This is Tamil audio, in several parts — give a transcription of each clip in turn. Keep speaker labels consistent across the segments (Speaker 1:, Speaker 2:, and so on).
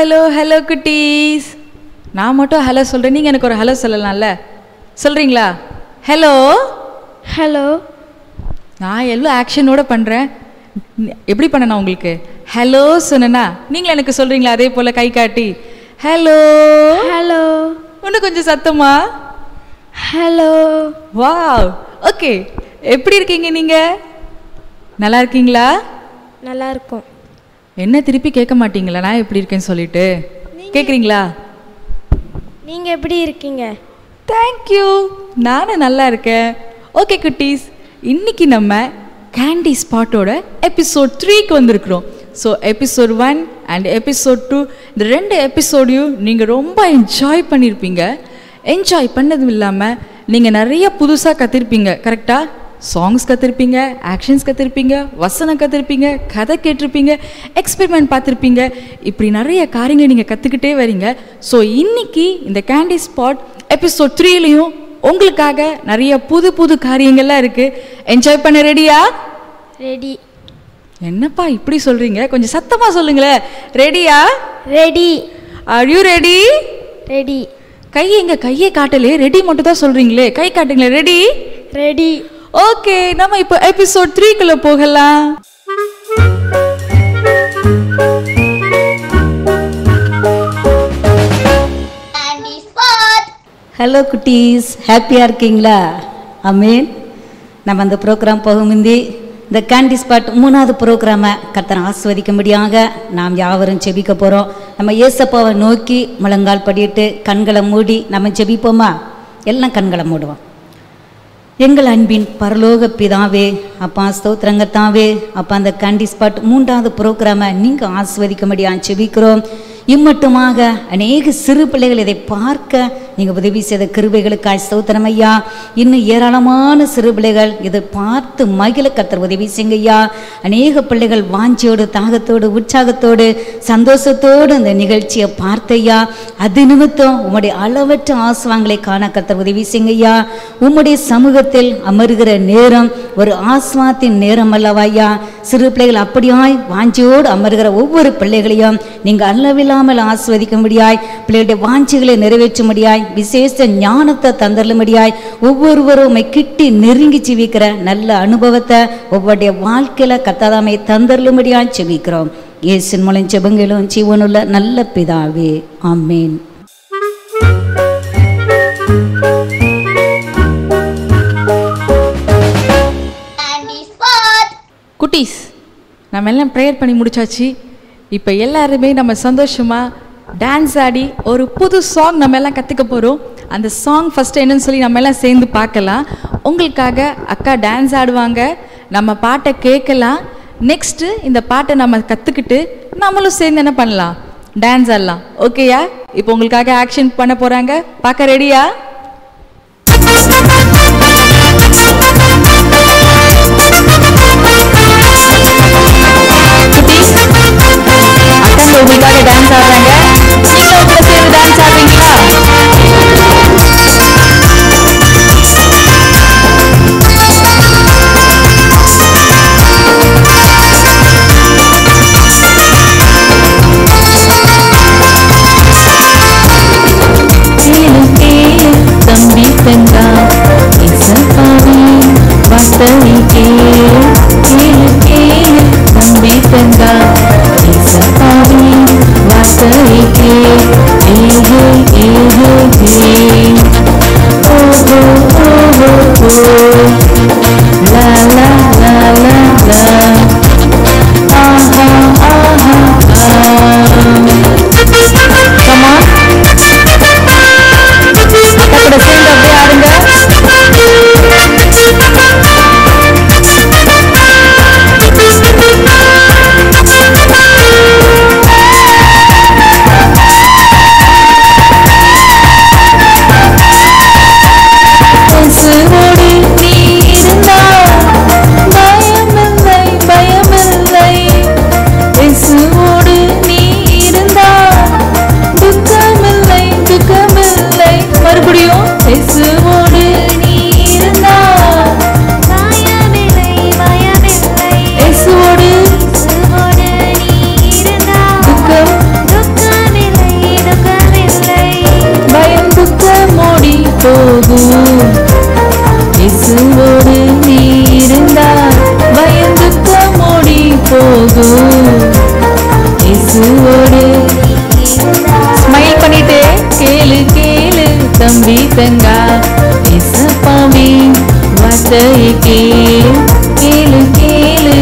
Speaker 1: ஹலோ ஹலோ குட்டீஸ் நான் மட்டும் ஹலோ சொல்கிறேன் நீங்கள் எனக்கு ஒரு ஹலோ சொல்லலாம்ல சொல்கிறீங்களா ஹலோ
Speaker 2: ஹலோ
Speaker 1: நான் எவ்வளோ ஆக்ஷனோட பண்ணுறேன் எப்படி பண்ணணும் உங்களுக்கு ஹலோ சொன்னேன்னா நீங்களும் எனக்கு சொல்கிறீங்களா அதே போல் கை காட்டி ஹலோ
Speaker 2: ஹலோ
Speaker 1: இன்னும் கொஞ்சம் சத்தமா
Speaker 2: ஹலோ
Speaker 1: வாவ் ஓகே எப்படி இருக்கீங்க நீங்கள் நல்லா இருக்கீங்களா
Speaker 2: நல்லா இருக்கும்
Speaker 1: என்ன திருப்பி கேட்க மாட்டீங்களா நான் எப்படி இருக்கேன்னு சொல்லிட்டு கேட்குறீங்களா
Speaker 2: நீங்கள் எப்படி இருக்கீங்க
Speaker 1: தேங்க்யூ நானும் நல்லா இருக்கேன் ஓகே குட்டீஸ் இன்னைக்கு நம்ம கேண்டி ஸ்பாட்டோட எபிசோட் த்ரீக்கு வந்திருக்கிறோம் so episode one and episode two இந்த ரெண்டு எபிசோடையும் நீங்கள் ரொம்ப என்ஜாய் பண்ணியிருப்பீங்க என்ஜாய் பண்ணதும் இல்லாமல் நீங்கள் நிறைய புதுசாக கற்றுருப்பீங்க கரெக்டாக சாங்ஸ் கற்றுருப்பீங்க ஆக்ஷன்ஸ் கற்றுருப்பீங்க வசனம் கற்றுருப்பீங்க கதை கேட்டிருப்பீங்க எக்ஸ்பெரிமெண்ட் பார்த்துருப்பீங்க இப்படி நிறைய காரியங்களை நீங்கள் கற்றுக்கிட்டே வரீங்க ஸோ இன்னைக்கு இந்த கேண்டி ஸ்பாட் எபிசோட் த்ரீலையும் உங்களுக்காக நிறைய புது புது காரியங்கள்லாம் இருக்குது என்ஜாய் பண்ண ரெடியா
Speaker 2: ரெடி
Speaker 1: என்னப்பா இப்படி சொல்கிறீங்க கொஞ்சம் சத்தமாக சொல்லுங்களேன் ரெடியா
Speaker 2: ready
Speaker 1: are you ready
Speaker 2: ready
Speaker 1: கை எங்க கையை காட்டலே ரெடி மட்டும் தான் சொல்கிறீங்களே கை காட்டுங்களேன் ரெடி
Speaker 2: ரெடி
Speaker 1: ஓகே நம்ம இப்போ எபிசோட் த்ரீக்குள்ள போகலாம்
Speaker 3: ஹலோ குட்டீஸ் ஹாப்பியாக இருக்கீங்களா அமீன் நம்ம அந்த ப்ரோக்ராம் போக முந்தி இந்த கேண்டி ஸ்பாட் மூணாவது ப்ரோக்ராமை கர்த்தனை ஆஸ்வதிக்கும்படியாக நாம் யாவரும் ஜெபிக்க போகிறோம் நம்ம ஏசப்பாவை நோக்கி முழங்கால் படிட்டு கண்களை மூடி நம்ம ஜெபிப்போமா எல்லாம் கண்களை மூடுவோம் எங்கள் அன்பின் பரலோக பிதாவே அப்பா ஸ்தோத்திரங்கத்தாவே அப்பா அந்த கேண்டி ஸ்பாட் மூன்றாவது ப்ரோக்ராமை நீங்கள் ஆஸ்வதிக்கும்படியாக ஜெபிக்கிறோம் இம்மட்டுமாக அநேக சிறு பிள்ளைகள் இதை பார்க்க நீங்கள் உதவி செய்த கிருபைகளுக்காய் ஸ்தோத்திரம் ஐயா இன்னும் ஏராளமான சிறு பிள்ளைகள் இதை பார்த்து மகிழ கத்தர் உதவி செய்யுங்க ஐயா அநேக பிள்ளைகள் வாஞ்சியோடு தாகத்தோடு உற்சாகத்தோடு சந்தோஷத்தோடு அந்த நிகழ்ச்சியை பார்த்தையா அது நிமித்தம் உம்முடைய அளவற்ற ஆசுவாங்களை காண கத்தர் உதவி செய்யுங்க ஐயா உம்முடைய சமூகத்தில் அமருகிற நேரம் ஒரு ஆஸ்வாத்தின் நேரம் அல்லவா ஐயா சிறு பிள்ளைகள் அப்படியாய் வாஞ்சியோடு அமருகிற ஒவ்வொரு பிள்ளைகளையும் நீங்கள் அளவில்லாமல் ஆஸ்வதிக்கும்படியாய் பிள்ளைகளுடைய வாஞ்சிகளை நிறைவேற்றும்படியாய் விசேஷ ஞானத்தை தந்தருளும்படியாய் ஒவ்வொருவரும் உம்மை கிட்டி நெருங்கி ஜீவிக்கிற நல்ல அனுபவத்தை ஒவ்வொருடைய வாழ்க்கையில கத்தாதாமை தந்தருளும்படியாய் செபிக்கிறோம் இயேசின் மூலம் செபங்களும் ஜீவனுள்ள நல்ல பிதாவே ஆமேன்
Speaker 1: குட்டீஸ் நம்ம எல்லாம் ப்ரேயர் பண்ணி முடிச்சாச்சு இப்போ எல்லாருமே நம்ம சந்தோஷமாக டான்ஸ் ஆடி ஒரு புது சாங் நம்ம எல்லாம் கற்றுக்க போகிறோம் அந்த சாங் ஃபஸ்ட்டு என்னன்னு சொல்லி நம்ம எல்லாம் சேர்ந்து பார்க்கலாம் உங்களுக்காக அக்கா டான்ஸ் ஆடுவாங்க நம்ம பாட்டை கேட்கலாம் நெக்ஸ்ட்டு இந்த பாட்டை நம்ம கற்றுக்கிட்டு நம்மளும் சேர்ந்து என்ன பண்ணலாம் டான்ஸ் ஆடலாம் ஓகேயா இப்போ உங்களுக்காக ஆக்ஷன் பண்ண போகிறாங்க பார்க்க ரெடியா அக்கா உங்களுக்காக டான்ஸ் ஆடுறாங்க நீங்களும் உங்களை சேர்ந்து டான்ஸ் ஆடுறீங்களா தம்பி தங்கா இசப்பாவி வார்த்தைக்கே கேளு கேளு தம்பி தங்கா இசப்பாவி வார்த்தைக்கே ஏஹே ஏஹே ஏ ஓ ஓ ஓ ஓ ஓ லா லா லா லா லா ஆஹா ஆஹா ஆ Come on. அக்கா கூட சேர்ந்து அப்படியே ஆடுங்க இயேசுவோடு நீ இருந்தால் பயமில்லை பயமில்லை இயேசுவோடு நீ தம்பி தங்கா இசப்பாவே வார்த்தையை கேள் கேளு கேளு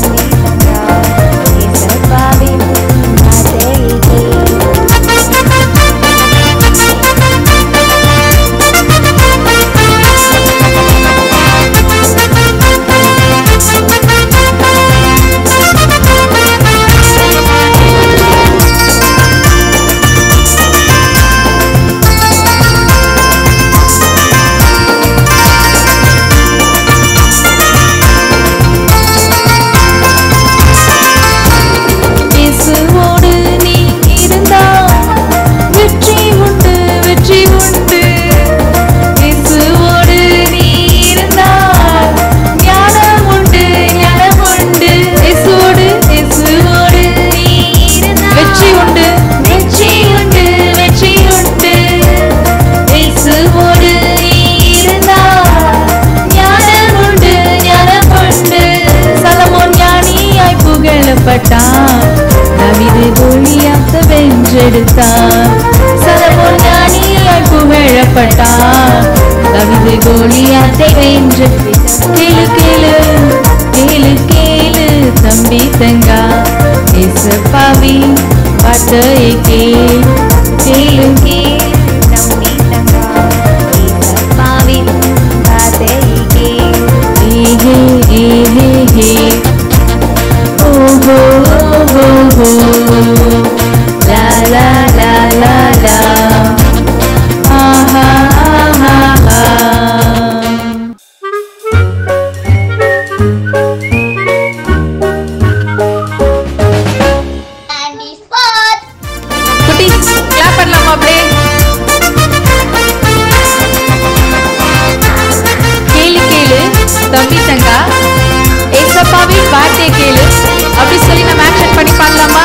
Speaker 1: இயேசுவோடு நீ இருந்தால் வெற்றி உண்டு வெற்றி உண்டு இயேசுவோடு நீ இருந்தால் ஞானம் உண்டு ஞானம் உண்டு இயேசுவோடு இயேசுவோடு நீ இருந்தால் வெற்றி உண்டு வெற்றி உண்டு வெற்றி உண்டு இயேசுவோடு நீ இருந்தால் ஞானம் உண்டு ஞானம் உண்டு சலமோன் ஞானியாய் புகழப்பட்டான் தாவீது கோலியாத்த வென்றெடுத்தான் சலமோன் ஞானியாய் புகழப்பட்டான் தாவீது கோலியாத்தை வென்று கேளு கேளு கேளு கேளு தம்பி தங்கா இசப்பாவி வார்த்தையை கேள் கேளு கேளு தம்பி தங்கா இசப்பாவின் வார்த்தையை கேள் ஏஹே ஏஹே ஹே ஓஹோ ஓஹோ ஹோ லா லா லா லா லா ஆஹா ஆஹா ஆஹா
Speaker 2: Candy spot.
Speaker 1: குட்டீஸ் கிளாப் பண்ணலாமா அப்படியே கேளு கேளு தம்பி தங்கா ஏசப்பாவின் வார்த்தையை கேளு அப்படி சொல்லி நம்ம ஆக்ஷன் பண்ணி பண்ணலாமா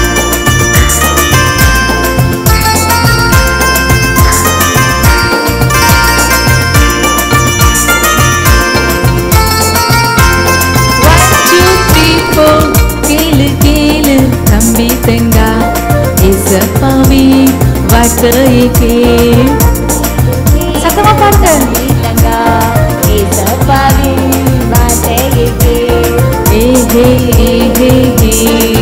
Speaker 1: One, two, three, four. கேளு கேளு தம்பி தங்கா ஏசப்பாவி வார்த்தையை கேள் சத்தமா பாருங்க ஏஹே ஏஹே ஹே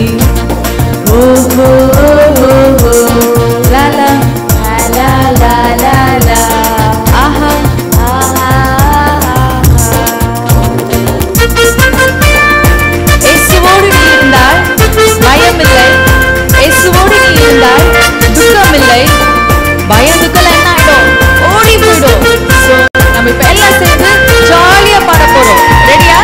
Speaker 1: ஓஹோ ஓஹோ ஹோ லா லா லா லா லா லா ஆஹா இயேசுவோடு நீ இருந்தால் பயமில்லை இயேசுவோடு நீ இருந்தால் துக்கமில்லை பயம் துக்கம் என்ன ஆயிடும் ஓடி போயிடும் So, நம்ம இப்ப எல்லாம் சேர்ந்து ஜாலியா பாட போறோம் ரெடியா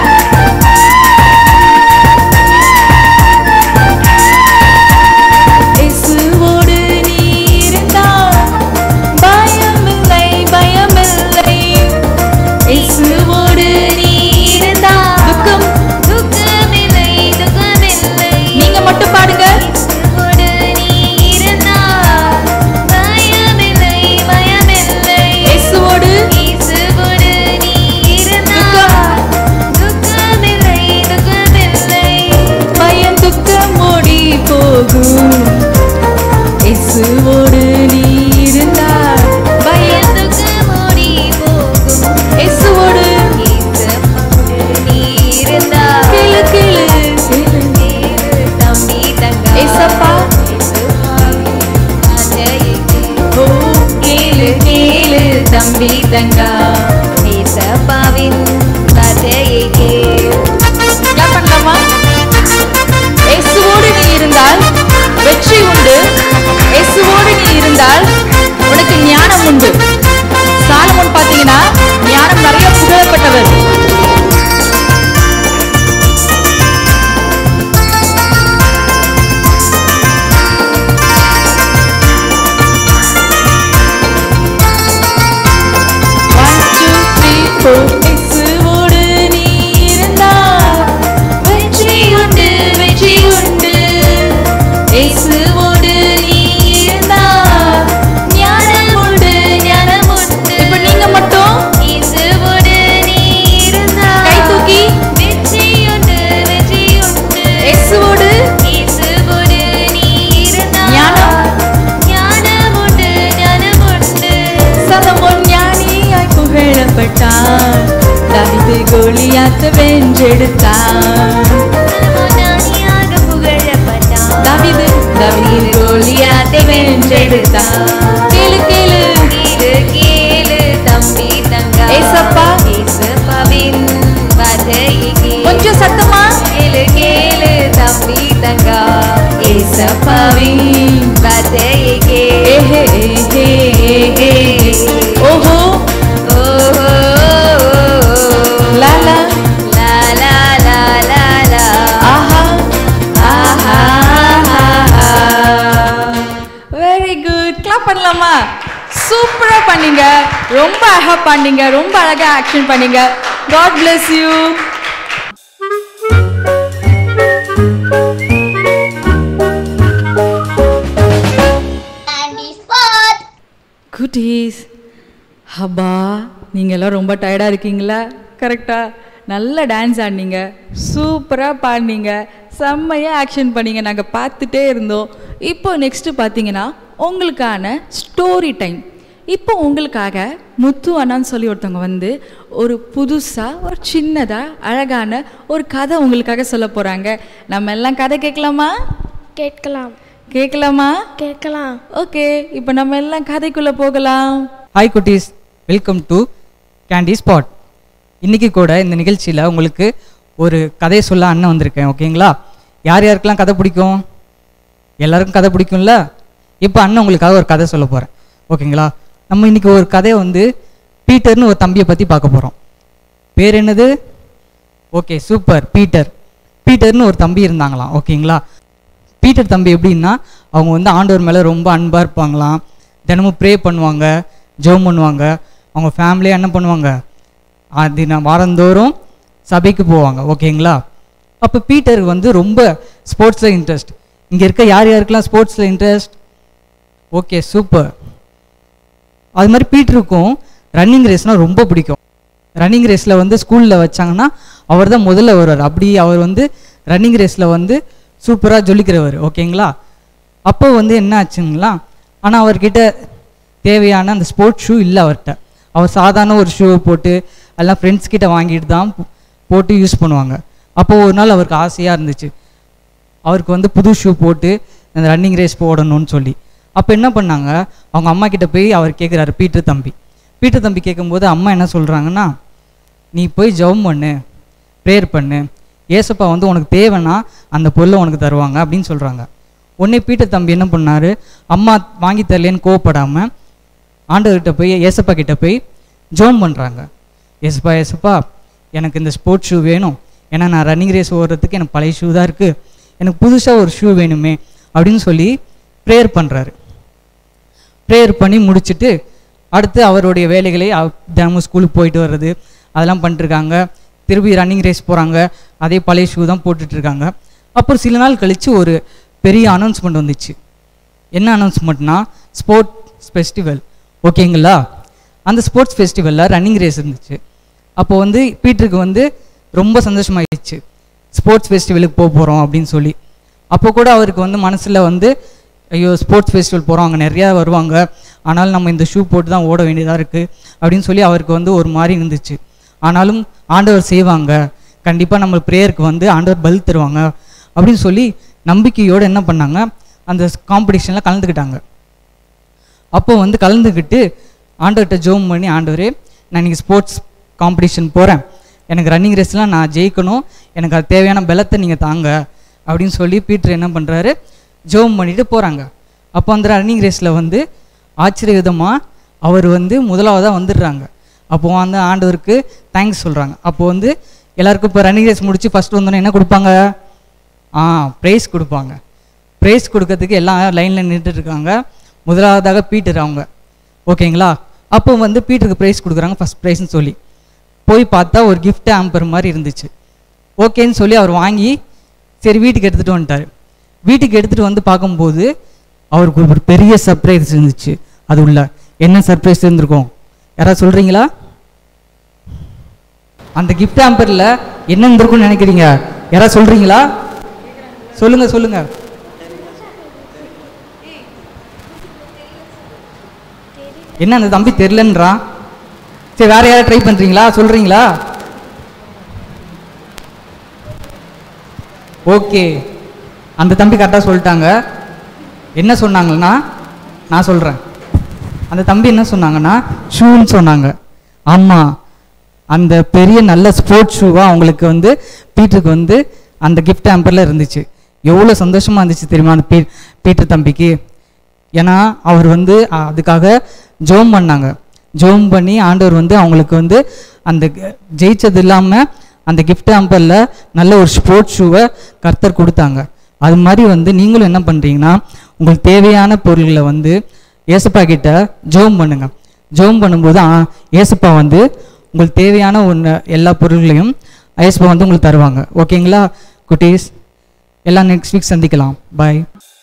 Speaker 1: இயேசுவோடு நீ இருந்தால் பயமில்லை பயமில்லை இயேசுவோடு நீ இருந்தால் துக்கம் துக்கமில்லை துக்கமில்லை நீங்க மட்டும் பாடுங்க இயேசுவோடு நீ இருந்தால் பயமில்லை பயமில்லை இயேசுவோடு இயேசுவோடு நீ இருந்தால் துக்கமில்லை துக்கமில்லை பயம் துக்கம் ஓடி போகும் இயேசுவோடு நீ இருந்தால் பயம் துக்கம் ஓடி போகும் இயேசுவோடு கேளு கேளு ஏசப்பா ஓ கேளு கேளு தம்பி தங்கா
Speaker 2: ஏசப்பாவின் வார்த்தையை கேள்
Speaker 1: கிளாப் பண்ணலாமா இயேசுவோடு நீ இருந்தால் வெற்றி உண்டு இயேசுவோடு நீ இருந்தால் உனக்கு ஞானம் உண்டு சாலமோன் பாத்தீங்கன்னா ஞானம் நிறைய புகழப்பட்டவர் One, two, three, four. இயேசுவோடு நீ இருந்தால் வெற்றி உண்டு வெற்றி உண்டு இயேசுவோடு நீ இருந்தால் ஞானம் உண்டு ஞானம் கோலியாத்தை வென்றெடுத்தான்
Speaker 2: ஞானியாக புகழப்பட்டான்
Speaker 1: தாவீது தாவீது கோலியாத்தை வென்றெடுத்தான் கேளு கேளு
Speaker 2: கேளு கேளு தம்பி தங்கா
Speaker 1: ஏசப்பா.
Speaker 2: ஏசப்பாவின் வார்த்தையை கேளு.
Speaker 1: கொஞ்சம் சத்தமா
Speaker 2: கேளு கேளு தம்பி தங்கா ஏசப்பாவின் வார்த்தையை கேளு.
Speaker 1: ஏஹே ஏஹே ஏஹே ஓஹோ
Speaker 2: ஓஹோ
Speaker 1: லா லா
Speaker 2: லா லா லா லா லா
Speaker 1: ஆஹா
Speaker 2: ஆஹா
Speaker 1: வெரி குட் கிளாப் பண்ணலாமா சூப்பரா பண்ணீங்க ரொம்ப அழகா பண்ணீங்க ரொம்ப அழகா ஆக்ஷன் பண்ணீங்க god bless you
Speaker 2: Candy spot.
Speaker 1: குட்டீஸ் ஹப்பா நீங்கள் எல்லாம் ரொம்ப டயர்டாக இருக்கீங்களா கரெக்டாக நல்ல டான்ஸ் ஆடினீங்க சூப்பராக பாடினீங்க செம்மையாக ஆக்ஷன் பண்ணீங்க நாங்கள் பார்த்துட்டே இருந்தோம் இப்போ நெக்ஸ்ட்டு பார்த்தீங்கன்னா உங்களுக்கான ஸ்டோரி டைம் இப்போ உங்களுக்காக முத்து அண்ணான்னு சொல்லி ஒருத்தவங்க வந்து ஒரு புதுசாக ஒரு சின்னதாக அழகான ஒரு கதை உங்களுக்காக சொல்ல போகிறாங்க நம்ம எல்லாம் கதை கேட்கலாமா
Speaker 4: கேட்கலாம்
Speaker 1: கேட்கலாமா
Speaker 4: கேட்கலாம்
Speaker 1: ஓகே இப்போ நம்ம எல்லாம் கதைக்குள்ளே போகலாம்
Speaker 5: ஹாய் குட்டீஸ் வெல்கம் டு கேண்டி ஸ்பாட் இன்றைக்கி கூட இந்த நிகழ்ச்சியில் உங்களுக்கு ஒரு கதை சொல்ல அண்ணன் வந்திருக்கேன் ஓகேங்களா யார் யாருக்கெல்லாம் கதை பிடிக்கும் எல்லாருக்கும் கதை பிடிக்கும்ல இப்போ அண்ணன் உங்களுக்காக ஒரு கதை சொல்ல போகிறேன் ஓகேங்களா நம்ம இன்றைக்கி ஒரு கதையை வந்து பீட்டர்னு ஒரு தம்பியை பற்றி பார்க்க போகிறோம் பேர் என்னது ஓகே சூப்பர் பீட்டர் பீட்டர்னு ஒரு தம்பி இருந்தாங்களாம் ஓகேங்களா பீட்டர் தம்பி எப்படின்னா அவங்க வந்து ஆண்டவர் மேலே ரொம்ப அன்பாக இருப்பாங்களாம் தினமும் ப்ரே பண்ணுவாங்க ஜெபம் பண்ணுவாங்க அவங்க ஃபேமிலியாக என்ன பண்ணுவாங்க அது நான் வாரந்தோறும் சபைக்கு போவாங்க ஓகேங்களா அப்போ பீட்டருக்கு வந்து ரொம்ப ஸ்போர்ட்ஸில் இன்ட்ரெஸ்ட் இங்கே இருக்க யார் யாருக்கெல்லாம் ஸ்போர்ட்ஸில் இன்ட்ரெஸ்ட் ஓகே சூப்பர் அது மாதிரி பீட்டருக்கும் ரன்னிங் ரேஸ்னால் ரொம்ப பிடிக்கும் ரன்னிங் ரேஸில் வந்து ஸ்கூலில் வச்சாங்கன்னா அவர் தான் முதல்ல வருவார் அப்படி அவர் வந்து ரன்னிங் ரேஸில் வந்து சூப்பராக ஜொலிக்கிறவர் ஓகேங்களா அப்போ வந்து என்ன ஆச்சுங்களா ஆனால் அவர்கிட்ட தேவையான அந்த ஸ்போர்ட்ஸ் ஷூ இல்லை அவர்கிட்ட அவர் சாதாரண ஒரு ஷூவை போட்டு எல்லாம் ஃப்ரெண்ட்ஸ் கிட்ட வாங்கிட்டு தான் போ- போட்டு யூஸ் பண்ணுவாங்க அப்போ ஒரு நாள் அவருக்கு ஆசையாக இருந்துச்சு அவருக்கு வந்து புது ஷூ போட்டு அந்த ரன்னிங் ரேஸ் போடணும்னு சொல்லி அப்போ என்ன பண்ணாங்க அவங்க அம்மா கிட்ட போய் அவர் கேட்குறாரு பீட்டர் தம்பி பீட்டர் தம்பி கேட்கும்போது அம்மா என்ன சொல்கிறாங்கன்னா நீ போய் ஜெபம் பண்ணு ப்ரேயர் பண்ணு ஏசப்பா வந்து உனக்கு தேவைன்னா அந்த பொருளை உனக்கு தருவாங்க அப்படின்னு சொல்கிறாங்க உடனே பீட்டர் தம்பி என்ன பண்ணாரு அம்மா வாங்கி தரலேன்னு கோவப்படாமல் ஆண்டவர்கிட்ட போய் ஏசப்பா கிட்ட போய் ஜெபம் பண்ணுறாங்க ஏசப்பா ஏசப்பா எனக்கு இந்த ஸ்போர்ட்ஸ் ஷூ வேணும் ஏன்னா நான் ரன்னிங் ரேஸ் ஓடுறதுக்கு எனக்கு பழைய ஷூ தான் இருக்குது எனக்கு புதுசாக ஒரு ஷூ வேணுமே அப்படின்னு சொல்லி ப்ரேயர் பண்ணுறாரு ப்ரேயர் பண்ணி முடிச்சுட்டு அடுத்து அவருடைய வேலைகளை அவ- தினமும் ஸ்கூலுக்கு போயிட்டு வர்றது அதெல்லாம் பண்ணிட்டுருக்காங்க திருப்பி ரன்னிங் ரேஸ் போகிறாங்க அதே பழைய ஷூ தான் போட்டுட்ருக்காங்க அப்புறம் சில நாள் கழித்து ஒரு பெரிய அனௌன்ஸ்மெண்ட் வந்துச்சு என்ன அனௌன்ஸ்மெண்ட்னா ஸ்போர்ட்ஸ் ஃபெஸ்டிவல் ஓகேங்களா அந்த ஸ்போர்ட்ஸ் ஃபெஸ்டிவலில் ரன்னிங் ரேஸ் இருந்துச்சு அப்போ வந்து பீட்டருக்கு வந்து ரொம்ப சந்தோஷமாயிடுச்சு ஸ்போர்ட்ஸ் ஃபெஸ்டிவலுக்கு போக போகிறோம் அப்படின்னு சொல்லி அப்போ கூட அவருக்கு வந்து மனசில் வந்து ஐயோ ஸ்போர்ட்ஸ் ஃபெஸ்டிவல் போகிறோம் அங்கே நிறையா வருவாங்க ஆனாலும் நம்ம இந்த ஷூ போட்டு தான் ஓட வேண்டியதாக இருக்குது அப்படின்னு சொல்லி அவருக்கு வந்து ஒரு மாதிரி இருந்துச்சு ஆனாலும் ஆண்டவர் செய்வாங்க கண்டிப்பாக நம்ம ப்ரேயருக்கு வந்து ஆண்டவர் பல் தருவாங்க அப்படின்னு சொல்லி நம்பிக்கையோடு என்ன பண்ணாங்க அந்த காம்படிஷனில் கலந்துக்கிட்டாங்க அப்போ வந்து கலந்துக்கிட்டு ஆண்டவர்கிட்ட ஜோம் பண்ணி ஆண்டவரே நான் இன்னைக்கு ஸ்போர்ட்ஸ் காம்படிஷன் போகிறேன் எனக்கு ரன்னிங் ரேஸ்லாம் நான் ஜெயிக்கணும் எனக்கு அது தேவையான பலத்தை நீங்கள் தாங்க அப்படின்னு சொல்லி பீட்டர் என்ன பண்ணுறாரு ஜோம் பண்ணிட்டு போகிறாங்க அப்போ அந்த ரன்னிங் ரேஸில் வந்து ஆச்சரியவிதமாக அவர் வந்து முதலாவதாக வந்துடுறாங்க அப்போ அந்த ஆண்டவருக்கு தேங்க்ஸ் சொல்கிறாங்க அப்போ வந்து எல்லாருக்கும் இப்போ ரன்னிங் ரேஸ் முடிச்சு ஃபஸ்ட் வந்தோன்னே என்ன கொடுப்பாங்க ஆ ப்ரைஸ் கொடுப்பாங்க ப்ரைஸ் கொடுக்கறதுக்கு எல்லாம் லைனில் நின்றுட்டு இருக்காங்க முதலாவதாக பீட்டர் அவங்க ஓகேங்களா அப்போ வந்து பீட்டருக்கு ப்ரைஸ் கொடுக்குறாங்க ஃபஸ்ட் ப்ரைஸ்னு சொல்லி போய் பார்த்தா ஒரு gift ஆம்பர் மாதிரி இருந்துச்சு ஓகேன்னு சொல்லி அவர் வாங்கி சரி வீட்டுக்கு எடுத்துகிட்டு வந்துட்டார் வீட்டுக்கு எடுத்துகிட்டு வந்து பார்க்கும்போது அவருக்கு ஒரு பெரிய சர்ப்ரைஸ் இருந்துச்சு அது உள்ள என்ன சர்ப்ரைஸ் இருந்திருக்கும் யாராவது சொல்கிறீங்களா அந்த கிஃப்ட் ஆம்பரில் என்ன இருந்திருக்கும்னு நினைக்கிறீங்க யாராவது சொல்கிறீங்களா சொல்லுங்க சொல்லுங்க என்ன அந்த தம்பி தெரிலன்றான் சரி வேற யாராவது ட்ரை பண்ணுறீங்களா சொல்கிறீங்களா ஓகே அந்த தம்பி கரெக்டாக சொல்லிட்டாங்க என்ன சொன்னாங்கன்னா நான் சொல்கிறேன் அந்த தம்பி என்ன சொன்னாங்கன்னா ஷூன்னு சொன்னாங்க ஆமாம் அந்த பெரிய நல்ல ஸ்போர்ட்ஸ் ஷூவாக அவங்களுக்கு வந்து பீட்டருக்கு வந்து அந்த கிஃப்ட் ஆம்பரில் இருந்துச்சு எவ்வளோ சந்தோஷமாக இருந்துச்சு தெரியுமா அந்த பீ பீட்டர் தம்பிக்கு ஏன்னா அவர் வந்து அ, அதுக்காக ஜோம் பண்ணாங்க ஜோம் பண்ணி ஆண்டவர் வந்து அவங்களுக்கு வந்து அந்த க- ஜெயிச்சது இல்லாமல் அந்த கிஃப்ட் ஆம்பரில் நல்ல ஒரு ஸ்போர்ட்ஸ் ஷூவை கர்த்தர் கொடுத்தாங்க அது மாதிரி வந்து நீங்களும் என்ன பண்ணுறீங்கன்னா உங்களுக்கு தேவையான பொருள்களை வந்து ஏசப்பா கிட்ட ஜோம் பண்ணுங்க ஜோம் பண்ணும்போது ஆ, ஏசப்பா வந்து உங்களுக்கு தேவையான ஒன்று எல்லா பொருள்களையும் ஏசப்பா வந்து உங்களுக்கு தருவாங்க ஓகேங்களா குட்டீஸ் எல்லாம் நெக்ஸ்ட் வீக் சந்திக்கலாம் பாய்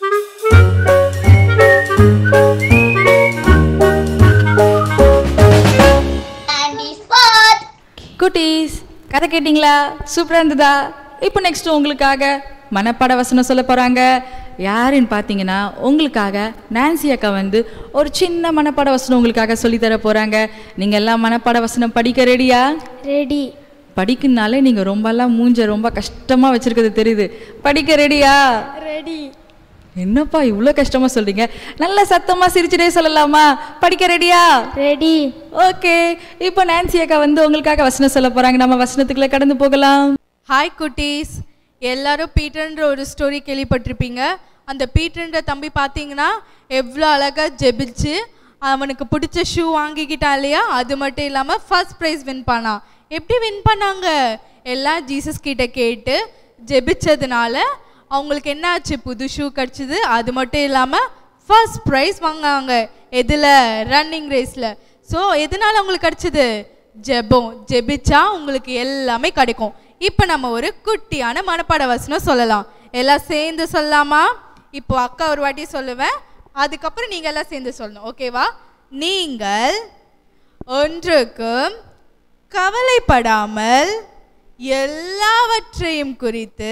Speaker 2: Candy spot.
Speaker 1: குட்டீஸ் கதை கேட்டிங்களா சூப்பராக இருந்ததா இப்போ நெக்ஸ்ட் உங்களுக்காக மனப்பாட வசனம் சொல்ல போகிறாங்க யாருன்னு பார்த்தீங்கன்னா உங்களுக்காக நான்சி அக்கா வந்து ஒரு சின்ன மனப்பாட வசனம் உங்களுக்காக சொல்லித் தர போகிறாங்க நீங்கள் எல்லாம் மனப்பாட வசனம் படிக்க ரெடியா
Speaker 4: ரெடி
Speaker 1: படிக்குனாலே நீங்கள் ரொம்பலாம் மூஞ்ச ரொம்ப கஷ்டமாக வச்சுருக்கிறது தெரியுது படிக்க ரெடியா
Speaker 4: ரெடி
Speaker 1: என்னப்பா இவ்வளோ கஷ்டமாக சொல்கிறீங்க நல்ல சத்தமாக சிரிச்சுட்டே சொல்லலாமா படிக்க ரெடியா
Speaker 4: ரெடி
Speaker 1: ஓகே இப்போ நான்சி அக்கா வந்து உங்களுக்காக வசனம் சொல்ல போகிறாங்க நம்ம வசனத்துக்குள்ள கடந்து போகலாம்
Speaker 6: ஹாய் குட்டீஸ் எல்லாரும் பீட்டர்ன்ற ஒரு ஸ்டோரி கேள்விப்பட்டிருப்பீங்க அந்த பீட்டர்ன்ற தம்பி பார்த்தீங்கன்னா எவ்வளோ அழகாக ஜெபிச்சு அவனுக்கு பிடிச்ச ஷூ வாங்கிக்கிட்டான் இல்லையா அது மட்டும் இல்லாமல் ஃபர்ஸ்ட் ப்ரைஸ் வின் பண்ணான் எப்படி வின் பண்ணாங்க எல்லாம் ஜீசஸ் கிட்ட கேட்டு ஜெபிச்சதுனால அவங்களுக்கு என்ன ஆச்சு புது ஷூ கிடச்சிது அது மட்டும் இல்லாமல் ஃபர்ஸ்ட் ப்ரைஸ் வாங்கினாங்க எதில் ரன்னிங் ரேஸில் ஸோ எதனால அவங்களுக்கு கிடச்சிது ஜெபம் ஜெபிச்சா உங்களுக்கு எல்லாமே கிடைக்கும் இப்போ நம்ம ஒரு குட்டியான மனப்பாட வசனம் சொல்லலாம் எல்லாம் சேர்ந்து சொல்லலாமா இப்போ அக்கா ஒரு வாட்டி சொல்லுவேன் அதுக்கப்புறம் நீங்கள் எல்லாம் சேர்ந்து சொல்லணும் ஓகேவா நீங்கள் ஒன்றுக்கும் கவலைப்படாமல் எல்லாவற்றையும் குறித்து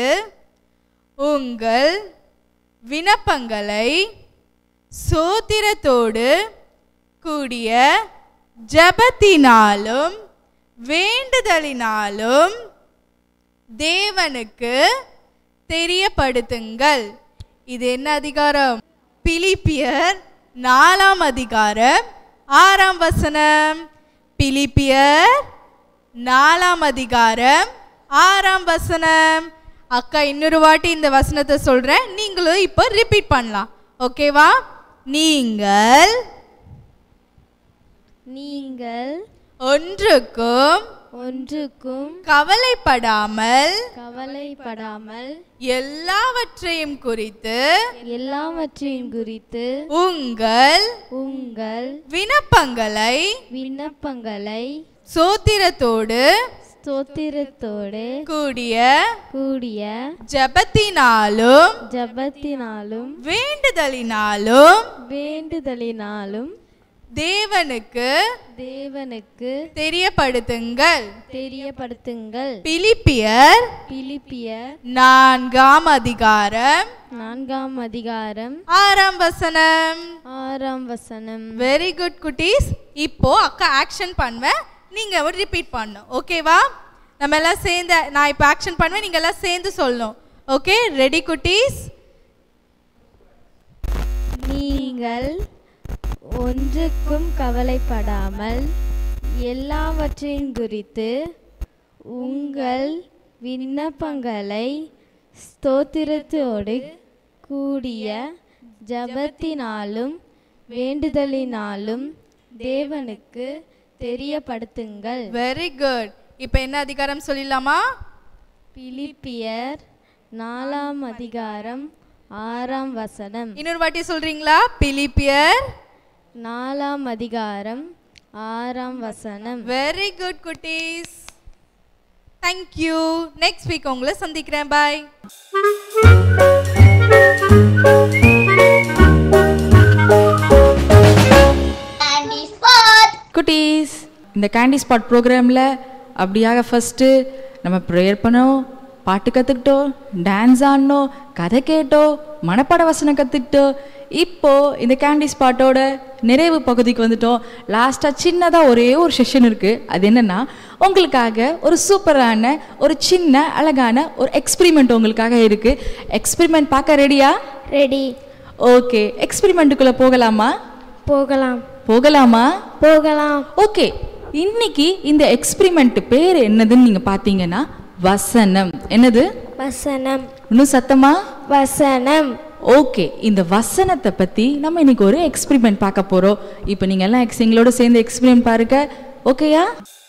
Speaker 6: உங்கள் விண்ணப்பங்களை சோத்திரத்தோடு கூடிய ஜெபத்தினாலும் வேண்டுதலினாலும் தேவனுக்கு தெரியப்படுத்துங்கள் இது என்ன அதிகாரம் பிலிப்பியர் நாலாம் அதிகாரம் ஆறாம் வசனம் பிலிப்பியர் நாலாம் அதிகாரம் ஆறாம் வசனம் அக்கா இன்னொரு வாட்டி இந்த வசனத்தை சொல்றேன் நீங்களும் இப்போ ரிப்பீட் பண்ணலாம் ஓகேவா நீங்கள்
Speaker 4: நீங்கள்
Speaker 6: ஒன்றுக்கும்
Speaker 4: ஒன்றுக்கும்
Speaker 6: கவலைப்படாமல்
Speaker 4: கவலைப்படாமல்
Speaker 6: எல்லாவற்றையும் குறித்து
Speaker 4: எல்லாவற்றையும் குறித்து
Speaker 6: உங்கள்
Speaker 4: உங்கள்
Speaker 6: விண்ணப்பங்களை
Speaker 4: விண்ணப்பங்களை
Speaker 6: சோத்திரத்தோடு
Speaker 4: ஸ்தோத்திரத்தோடு
Speaker 6: கூடிய
Speaker 4: கூடிய
Speaker 6: ஜெபத்தினாலும்
Speaker 4: ஜபத்தினாலும்
Speaker 6: வேண்டுதலினாலும்
Speaker 4: வேண்டுதலினாலும்
Speaker 6: தேவனுக்கு
Speaker 4: தேவனுக்கு
Speaker 6: தெரியப்படுத்துங்கள்
Speaker 4: தெரியப்படுத்துங்கள்
Speaker 6: பிலிப்பியர்
Speaker 4: பிலிப்பியர்
Speaker 6: நான்காம் அதிகாரம்
Speaker 4: நான்காம் அதிகாரம்
Speaker 6: ஆறாம் வசனம்
Speaker 4: ஆறாம் வசனம்
Speaker 6: வெரி குட் குட்டீஸ் இப்போ அக்கா ஆக்ஷன் பண்ணுவேன் நீங்க ஒரு ரிப்பீட் பண்ணணும் ஓகேவா நம்ம எல்லாம் சேர்ந்து நான் இப்போ ஆக்ஷன் பண்ணுவேன் நீங்க எல்லாம் சேர்ந்து சொல்லணும் ஓகே ரெடி குட்டீஸ்
Speaker 4: நீங்கள் ஒன்றுக்கும் கவலைப்படாமல் எல்லாவற்றையும் குறித்து உங்கள் விண்ணப்பங்களை ஸ்தோத்திரத்தோடு கூடிய ஜபத்தினாலும் வேண்டுதலினாலும் தேவனுக்கு தெரியப்படுத்துங்கள்
Speaker 6: வெரி குட் இப்போ என்ன அதிகாரம் சொல்லிடலாமா
Speaker 4: பிலிப்பியர் நாலாம் அதிகாரம் ஆறாம் வசனம்
Speaker 6: இன்னொரு வாட்டி சொல்றீங்களா பிலிப்பியர்
Speaker 4: நாலாம் அதிகாரம் ஆறாம் வசனம்
Speaker 6: வெரி குட் குட்டீஸ் தேங்க்யூ நெக்ஸ்ட் வீக் உங்களை சந்திக்கிறேன் பாய்
Speaker 2: Candy spot.
Speaker 1: குட்டீஸ் இந்த கேண்டி ஸ்பாட் ப்ரோக்ராமில் அப்படியாக ஃபஸ்ட்டு நம்ம ப்ரேயர் பண்ணோம் பாட்டு கற்றுக்கிட்டோம் டான்ஸ் ஆடினோம் கதை கேட்டோம் மனப்பாட வசனம் கற்றுக்கிட்டோம் இப்போ இந்த கேண்டி ஸ்பாட்டோட நிறைவு பகுதிக்கு வந்துட்டோம் லாஸ்ட்டாக சின்னதாக ஒரே ஒரு செஷன் இருக்குது அது என்னென்னா உங்களுக்காக ஒரு சூப்பரான ஒரு சின்ன அழகான ஒரு எக்ஸ்பிரிமெண்ட் உங்களுக்காக இருக்குது எக்ஸ்பிரிமெண்ட் பார்க்க ரெடியா
Speaker 4: ரெடி
Speaker 1: ஓகே எக்ஸ்பிரிமெண்ட்டுக்குள்ளே போகலாமா
Speaker 4: போகலாம்
Speaker 1: போகலாமா
Speaker 4: போகலாம்
Speaker 1: ஓகே இன்னைக்கு இந்த எக்ஸ்பிரிமெண்ட் பேர் என்னதுன்னு நீங்கள் பார்த்தீங்கன்னா வசனம் என்னது
Speaker 4: வசனம்
Speaker 1: இன்னும் சத்தமா
Speaker 4: வசனம்
Speaker 1: ஓகே இந்த வசனத்தை பற்றி நம்ம இன்னைக்கு ஒரு எக்ஸ்பிரிமெண்ட் பார்க்க போகிறோம் இப்போ நீங்கள் எல்லாம் ex- எங்களோட சேர்ந்து எக்ஸ்பிரிமெண்ட் பாருங்க ஓகேயா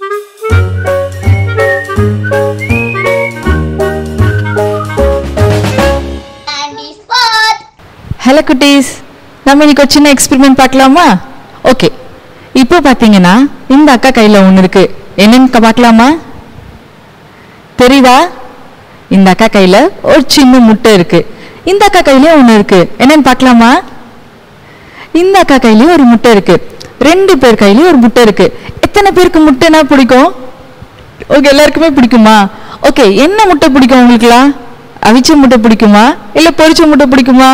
Speaker 2: Candy spot.
Speaker 1: ஹலோ குட்டீஸ் நம்ம இன்னைக்கு ஒரு சின்ன எக்ஸ்பெரிமெண்ட் பார்க்கலாமா ஓகே இப்போ பார்த்தீங்கன்னா இந்த அக்கா கையில் ஒன்று இருக்கு என்னன்னு க- பார்க்கலாமா தெரியுதா இந்த அக்கா கையில் ஒரு சின்ன முட்டை இருக்கு இந்த அக்கா கையிலயும் ஒன்று இருக்கு என்னன்னு பார்க்கலாமா இந்த அக்கா கையிலயும் ஒரு முட்டை இருக்கு ரெண்டு பேர் கையிலயும் ஒரு முட்டை இருக்கு எத்தனை பேருக்கு முட்டைனா பிடிக்கும் ஓகே எல்லாருக்குமே பிடிக்குமா ஓகே என்ன முட்டை பிடிக்கும் உங்களுக்குலாம் அவிச்ச முட்டை பிடிக்குமா இல்ல பொரிச்ச முட்டை பிடிக்குமா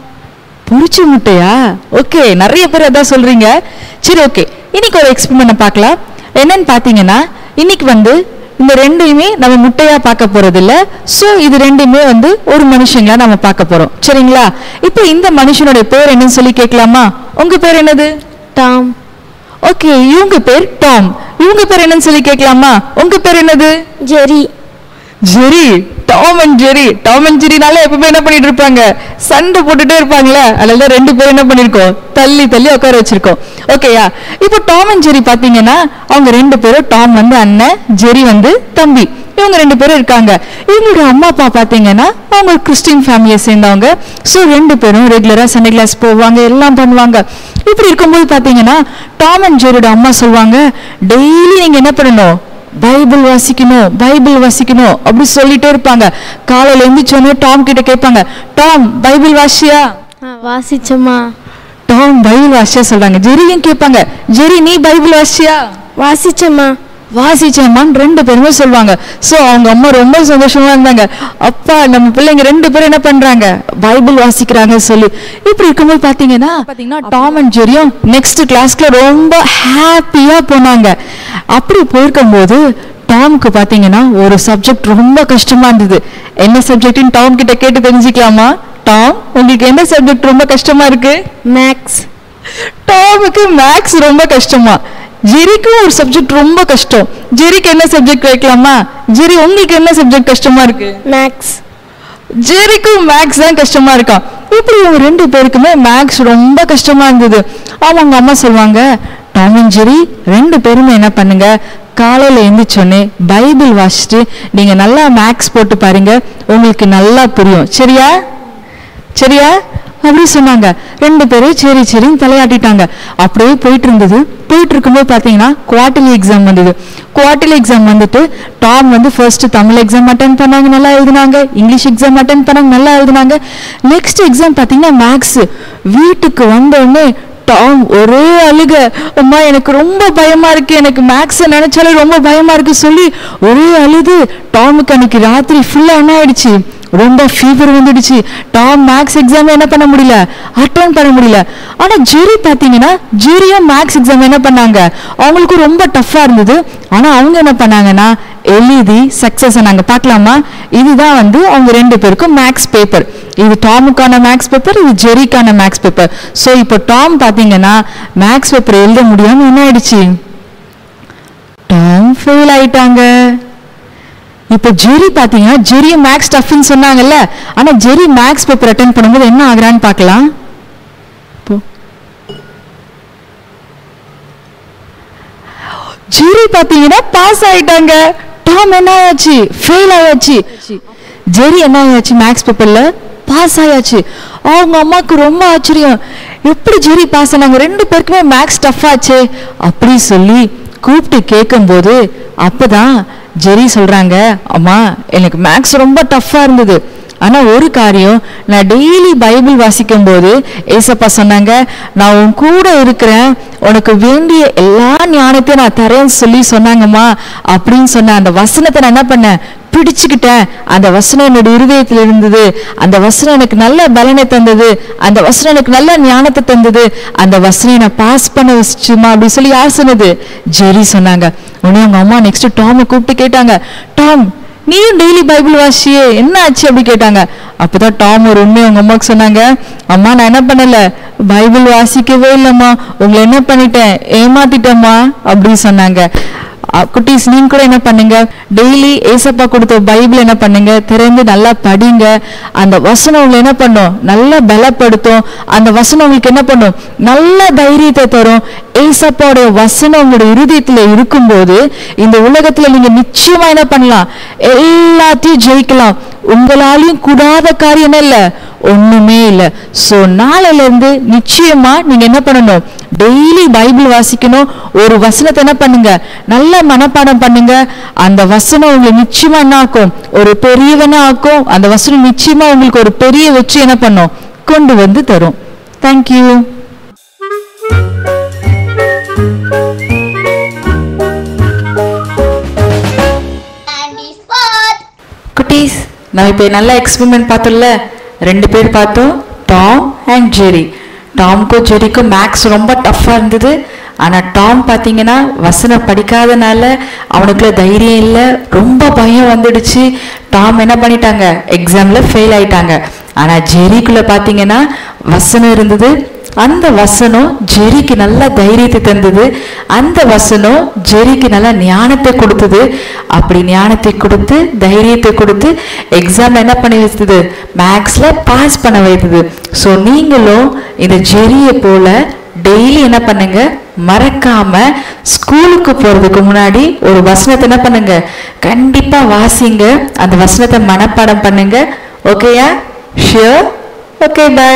Speaker 1: பொரிச்ச முட்டையா ஓகே நிறைய பேர் அதான் சொல்றீங்க சரி ஓகே இன்னைக்கு ஒரு எக்ஸ்பெரிமெண்ட் பார்க்கலாம் என்னன்னு பார்த்தீங்கன்னா இன்னைக்கு வந்து இந்த ரெண்டையுமே நம்ம முட்டையா பார்க்க போறது இல்ல சோ இது ரெண்டுமே வந்து ஒரு மனுஷங்களா நம்ம பார்க்க போறோம் சரிங்களா இப்போ இந்த மனுஷனோட பேர் என்னன்னு சொல்லி கேட்கலாமா உங்க பேர் என்னது
Speaker 4: டாம்
Speaker 1: ஓகே இவங்க பேர் டாம் இவங்க பேர் என்னன்னு சொல்லி கேட்கலாமா உங்க பேர் என்னது
Speaker 4: Jerry
Speaker 1: Jerry Tom and Jerry Tom and ஜெரினால எப்பவுமே என்ன பண்ணிட்டு இருப்பாங்க சண்டை போட்டுட்டே இருப்பாங்களே அதனால ரெண்டு பேரும் என்ன பண்ணிருக்கோம் தள்ளி தள்ளி உட்கார வச்சிருக்கோம் ஓகேயா இப்போ டாம் அண்ட் ஜெரி பாத்தீங்கன்னா அவங்க ரெண்டு பேரும் டாம் வந்து அண்ணன் ஜெரி வந்து தம்பி இவங்க ரெண்டு பேரும் இருக்காங்க இவங்களோட அம்மா அப்பா பாத்தீங்கன்னா அவங்க ஒரு கிறிஸ்டின் ஃபேமிலியை சேர்ந்தவங்க ஸோ ரெண்டு பேரும் ரெகுலரா சண்டே கிளாஸ் போவாங்க எல்லாம் பண்ணுவாங்க இப்படி இருக்கும்போது பாத்தீங்கன்னா டாம் அண்ட் ஜெரியோட அம்மா சொல்லுவாங்க டெய்லி நீங்க என்ன பண்ணணும் பைபிள் வாசிக்கணும் பைபிள் வாசிக்கணும் அப்படி சொல்லிட்டே இருப்பாங்க காலையில எந்திரிச்சோடனே டாம் கிட்ட கேட்பாங்க டாம் பைபிள் வாசியா
Speaker 4: வாசிச்சம்மா
Speaker 1: டாம் பைபிள் வாசியா சொல்றாங்க ஜெரியும் கேட்பாங்க ஜெரி நீ பைபிள் வாசியா
Speaker 4: வாசிச்சம்மா
Speaker 1: வாசிச்சேம்மான்னு ரெண்டு பேருமே சொல்லுவாங்க சோ அவங்க அம்மா ரொம்ப சந்தோஷமா இருந்தாங்க அப்பா நம்ம பிள்ளைங்க ரெண்டு பேரும் என்ன பண்றாங்க பைபிள் வாசிக்கிறாங்க சொல்லி இப்படி இருக்கும்போது பாத்தீங்கன்னா பாத்தீங்கன்னா டாம் அண்ட் ஜெரியும் நெக்ஸ்ட் கிளாஸ்ல ரொம்ப ஹாப்பியா போனாங்க அப்படி போயிருக்கும்போது டாம்க்கு பாத்தீங்கன்னா ஒரு சப்ஜெக்ட் ரொம்ப கஷ்டமா இருந்தது என்ன சப்ஜெக்ட்னு டாம் கிட்ட கேட்டு தெரிஞ்சுக்கலாமா டாம் உங்களுக்கு என்ன சப்ஜெக்ட் ரொம்ப கஷ்டமா இருக்கு
Speaker 4: மேக்ஸ்
Speaker 1: டாமுக்கு மேக்ஸ் ரொம்ப கஷ்டமா ஜெரிக்கும் ஒரு சப்ஜெக்ட் ரொம்ப கஷ்டம் ஜெரிக்கு என்ன சப்ஜெக்ட் வைக்கலாமா ஜெரி உங்களுக்கு என்ன சப்ஜெக்ட் கஷ்டமா இருக்கு
Speaker 4: மேக்ஸ்
Speaker 1: ஜெரிக்கும் மேக்ஸ் தான் கஷ்டமா இருக்கான் இப்படி இவங்க ரெண்டு பேருக்குமே மேக்ஸ் ரொம்ப கஷ்டமா இருந்தது அவங்க அம்மா சொல்லுவாங்க டாம் அண்ட் ஜெரி ரெண்டு பேருமே என்ன பண்ணுங்க காலையில எந்திரிச்சோடனே பைபிள் வாசிச்சுட்டு நீங்க நல்லா மேக்ஸ் போட்டு பாருங்க உங்களுக்கு நல்லா புரியும் சரியா சரியா அப்படி சொன்னாங்க ரெண்டு பேரும் சரி சரின்னு தலையாட்டிட்டாங்க அப்படியே போயிட்டு இருந்தது போயிட்டு இருக்கும்போது பார்த்தீங்கன்னா குவார்டர்லி எக்ஸாம் வந்தது குவார்டர்லி எக்ஸாம் வந்துட்டு டாம் வந்து ஃபர்ஸ்ட் தமிழ் எக்ஸாம் அட்டன் பண்ணாங்க நல்லா எழுதுனாங்க இங்கிலீஷ் எக்ஸாம் அட்டன் பண்ணாங்க நல்லா எழுதுனாங்க நெக்ஸ்ட் எக்ஸாம் பார்த்தீங்கன்னா மேக்ஸ் வீட்டுக்கு வந்த உடனே டாம் ஒரே அழுக அம்மா எனக்கு ரொம்ப பயமா இருக்கு எனக்கு மேக்ஸ் நினைச்சாலே ரொம்ப பயமா இருக்கு சொல்லி ஒரே அழுது டாமுக்கு அன்னைக்கு ராத்திரி ஃபுல்லா என்ன ஆயிடுச்சு ரொம்ப ஃபீவர் வந்துடுச்சு டாம் மேக்ஸ் எக்ஸாம் என்ன பண்ண முடியல அட்டன் பண்ண முடியல ஆனா ஜெரி பாத்தீங்கன்னா ஜெரியும் மேக்ஸ் எக்ஸாம் என்ன பண்ணாங்க அவங்களுக்கு ரொம்ப டஃப்பா இருந்தது ஆனா அவங்க என்ன பண்ணாங்கன்னா எழுதி சக்சஸ் நாங்க பார்க்கலாமா இதுதான் வந்து அவங்க ரெண்டு பேருக்கும் மேக்ஸ் பேப்பர் இது டாமுக்கான மேக்ஸ் பேப்பர் இது ஜெரிக்கான மேக்ஸ் பேப்பர் ஸோ இப்போ டாம் பாத்தீங்கன்னா மேக்ஸ் பேப்பர் எழுத முடியாம என்ன ஆயிடுச்சு டாம் ஃபெயில் ஆயிட்டாங்க இப்போ ஜெரி பாத்தீங்கன்னா ஜெரியும் மேக்ஸ் டஃப்னு சொன்னாங்கல்ல ஆனா ஜெரி மேக்ஸ் பேப்பர் அட்டென்ட் பண்ணும்போது என்ன ஆகுறான்னு பார்க்கலாம் போ. ஜெரி பாத்தீங்கன்னா பாஸ் ஆயிட்டாங்க டாம் என்ன ஆயாச்சு ஃபெயில் ஆயாச்சு ஜெரி என்ன ஆயாச்சு மேக்ஸ் பேப்பர்ல பாஸ் ஆயாச்சு அவங்க அம்மாக்கு ரொம்ப ஆச்சரியம் எப்படி ஜெரி பாஸ் ஆனாங்க ரெண்டு பேருக்குமே மேக்ஸ் டஃப் ஆச்சே அப்படி சொல்லி கூப்பிட்டு கேட்கும்போது அப்பதான் ஜெரி சொல்றாங்க அம்மா எனக்கு மேக்ஸ் ரொம்ப டஃப்பா இருந்தது ஆனா ஒரு காரியம் நான் டெய்லி பைபிள் வாசிக்கும் போது ஏசப்பா சொன்னாங்க நான் உன் கூட இருக்கிறேன் உனக்கு வேண்டிய எல்லா ஞானத்தையும் நான் தரேன்னு சொல்லி சொன்னாங்கம்மா அப்படின்னு சொன்ன அந்த வசனத்தை நான் என்ன பண்ணேன் பிடிச்சுக்கிட்டேன் அந்த வசனம் என்னோட இருதயத்தில் இருந்தது அந்த வசனம் எனக்கு நல்ல பலனை தந்தது அந்த வசனம் எனக்கு நல்ல ஞானத்தை தந்தது அந்த வசனம் நான் பாஸ் பண்ண வச்சுமா அப்படின்னு சொல்லி யார் சொன்னது ஜெரி சொன்னாங்க உடனே அவங்க அம்மா நெக்ஸ்ட் டாமை கூப்பிட்டு கேட்டாங்க டாம் நீயும் டெய்லி பைபிள் வாசியே என்ன ஆச்சு அப்படி கேட்டாங்க அப்பதான் டாம் ஒரு உண்மை உங்க அம்மாவுக்கு சொன்னாங்க அம்மா நான் என்ன பண்ணல பைபிள் வாசிக்கவே இல்லம்மா உங்களை என்ன பண்ணிட்டேன் ஏமாத்திட்டேம்மா அப்படின்னு சொன்னாங்க அஹ் குட்டீஸ் நீங்க கூட என்ன பண்ணுங்க டெய்லி ஏசப்பா கொடுத்த பைபிள் என்ன பண்ணுங்க திறந்து நல்லா படிங்க அந்த வசனம் உங்களை என்ன பண்ணும் நல்லா பலப்படுத்தும் அந்த வசனம் உங்களுக்கு என்ன பண்ணும் நல்ல தைரியத்தை தரும் ஏசப்பாவுடைய வசனம் உங்களுடைய இருதயத்துல இருக்கும்போது இந்த உலகத்துல நீங்க நிச்சயமா என்ன பண்ணலாம் எல்லாத்தையும் ஜெயிக்கலாம் உங்களாலையும் கூடாத காரியம் என்ன இல்ல ஒண்ணுமே இல்ல சோ நாளையில இருந்து நிச்சயமா நீங்க என்ன பண்ணணும் டெய்லி பைபிள் வாசிக்கணும் ஒரு வசனத்தை என்ன பண்ணுங்க நல்ல மனப்பாடம் பண்ணுங்க அந்த வசனம் உங்களுக்கு நிச்சயமா என்ன ஆக்கும் ஒரு பெரியவனா ஆக்கும் அந்த வசனம் நிச்சயமா உங்களுக்கு ஒரு பெரிய வெற்றி என்ன பண்ணும் கொண்டு வந்து தரும் தேங்க்யூ
Speaker 2: Candy spot.
Speaker 1: குட்டீஸ் நம்ம இப்போ நல்ல எக்ஸ்பெரிமெண்ட் பார்த்தோம்ல ரெண்டு பேர் பார்த்தோம் டாம் அண்ட் ஜெரி டாம்க்கும் ஜெரிக்கும் மேக்ஸ் ரொம்ப டஃப்பாக இருந்தது ஆனால் டாம் பார்த்தீங்கன்னா வசனம் படிக்காதனால அவனுக்குள்ள தைரியம் இல்லை ரொம்ப பயம் வந்துடுச்சு டாம் என்ன பண்ணிட்டாங்க எக்ஸாமில் ஃபெயில் ஆயிட்டாங்க ஆனால் ஜெரிக்குள்ள பார்த்தீங்கன்னா வசனம் இருந்தது அந்த வசனம் ஜெரிக்கு நல்ல தைரியத்தை தந்தது அந்த வசனம் ஜெரிக்கு நல்ல ஞானத்தை கொடுத்தது அப்படி ஞானத்தை கொடுத்து தைரியத்தை கொடுத்து எக்ஸாம் என்ன பண்ணி வைத்தது மேக்ஸ்ல பாஸ் பண்ண வைத்தது ஸோ நீங்களும் இந்த ஜெரியை போல டெய்லி என்ன பண்ணுங்க மறக்காம ஸ்கூலுக்கு போறதுக்கு முன்னாடி ஒரு வசனத்தை என்ன பண்ணுங்க கண்டிப்பா வாசிங்க அந்த வசனத்தை மனப்பாடம் பண்ணுங்க ஓகேயா sure okay bye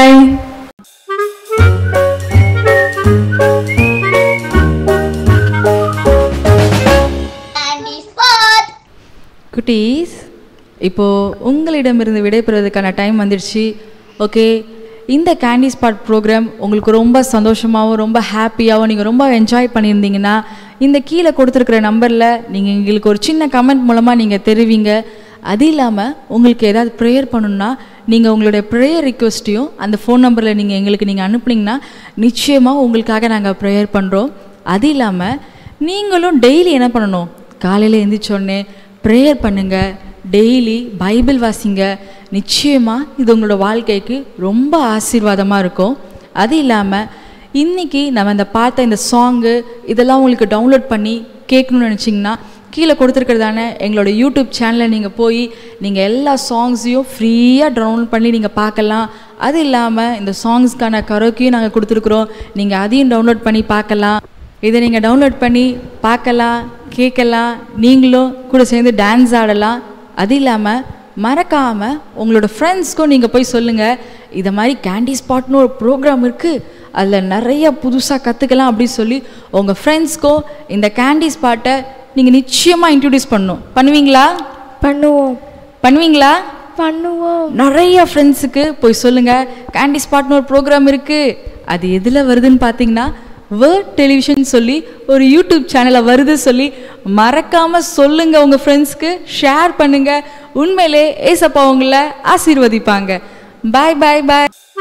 Speaker 2: Candy spot.
Speaker 1: குட்டீஸ் இப்போ உங்களிடமிருந்து விடைபெறுவதற்கான டைம் வந்துடுச்சு ஓகே இந்த கேண்டி ஸ்பாட் ப்ரோக்ராம் உங்களுக்கு ரொம்ப சந்தோஷமாகவும் ரொம்ப ஹாப்பியாகவும் நீங்கள் ரொம்ப என்ஜாய் பண்ணியிருந்தீங்கன்னா இந்த கீழே கொடுத்துருக்குற நம்பரில் நீங்கள் எங்களுக்கு ஒரு சின்ன கமெண்ட் மூலமாக நீங்கள் தெரிவிங்க அது இல்லாமல் உங்களுக்கு ஏதாவது ப்ரேயர் பண்ணணும்னா நீங்கள் உங்களுடைய ப்ரேயர் ரிக்வெஸ்ட்டையும் அந்த ஃபோன் நம்பரில் நீங்கள் எங்களுக்கு நீங்கள் அனுப்புனீங்கன்னா நிச்சயமாக உங்களுக்காக நாங்கள் ப்ரேயர் பண்ணுறோம் அது இல்லாமல் நீங்களும் டெய்லி என்ன பண்ணணும் காலையில் எழுந்திரிச்சோடனே ப்ரேயர் பண்ணுங்க டெய்லி பைபிள் வாசிங்க நிச்சயமாக இது உங்களோட வாழ்க்கைக்கு ரொம்ப ஆசீர்வாதமாக இருக்கும் அது இல்லாமல் இன்னைக்கு நம்ம இந்த பார்த்த இந்த சாங்கு இதெல்லாம் உங்களுக்கு டவுன்லோட் பண்ணி கேட்கணும்னு நினச்சிங்கன்னா கீழே கொடுத்துருக்கிறதான எங்களோட யூடியூப் சேனலில் நீங்கள் போய் நீங்கள் எல்லா சாங்ஸையும் ஃப்ரீயாக டவுன்லோட் பண்ணி நீங்கள் பார்க்கலாம் அது இல்லாமல் இந்த சாங்ஸ்க்கான கரோக்கியும் நாங்கள் கொடுத்துருக்குறோம் நீங்கள் அதையும் டவுன்லோட் பண்ணி பார்க்கலாம் இதை நீங்கள் டவுன்லோட் பண்ணி பார்க்கலாம் கேட்கலாம் நீங்களும் கூட சேர்ந்து டான்ஸ் ஆடலாம் அது இல்லாமல் மறக்காமல் உங்களோட ஃப்ரெண்ட்ஸ்க்கும் நீங்கள் போய் சொல்லுங்கள் இதை மாதிரி கேண்டி ஸ்பாட்னு ஒரு ப்ரோக்ராம் இருக்குது அதில் நிறைய புதுசாக கற்றுக்கலாம் அப்படின்னு சொல்லி உங்கள் ஃப்ரெண்ட்ஸ்க்கும் இந்த கேண்டி ஸ்பாட்டை நீங்கள் நிச்சயமாக இன்ட்ரடியூஸ் பண்ணணும் பண்ணுவீங்களா
Speaker 4: பண்ணுவோம்
Speaker 1: பண்ணுவீங்களா
Speaker 4: பண்ணுவோம்
Speaker 1: நிறைய ஃப்ரெண்ட்ஸுக்கு போய் சொல்லுங்க கேண்டி ஸ்பாட்னு ஒரு ப்ரோக்ராம் இருக்கு அது எதில் வருதுன்னு பார்த்தீங்கன்னா வேர்ட் டெலிவிஷன் சொல்லி ஒரு யூடியூப் சேனலில் வருது சொல்லி மறக்காம சொல்லுங்க உங்க ஃப்ரெண்ட்ஸ்க்கு ஷேர் பண்ணுங்க உண்மையிலே ஏசப்பா உங்களை ஆசீர்வதிப்பாங்க பாய் பாய் பாய்